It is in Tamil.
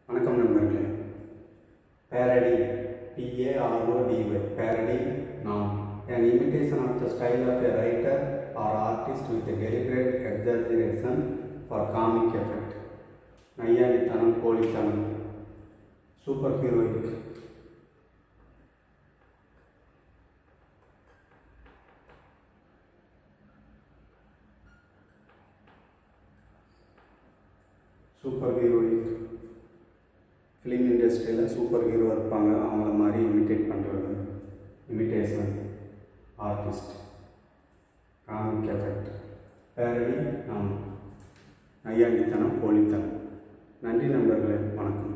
வணக்கம் நண்பர்களே parody P-A-R-O-D-Y parody noun an imitation of the style of a writer or artist with a deliberate exaggeration for comic effect நையாண்டித்தனம் போலித்தனம் super heroic super heroic film இண்டஸ்ட்ரியில் சூப்பர் ஹீரோ இருப்பாங்க அவங்கள மாதிரி இமிட்டேட் பண்ணுறது imitation artist comic effect parody நாம் நையாண்டித்தனம் போலித்தனம் நன்றி நண்பர்களே வணக்கம்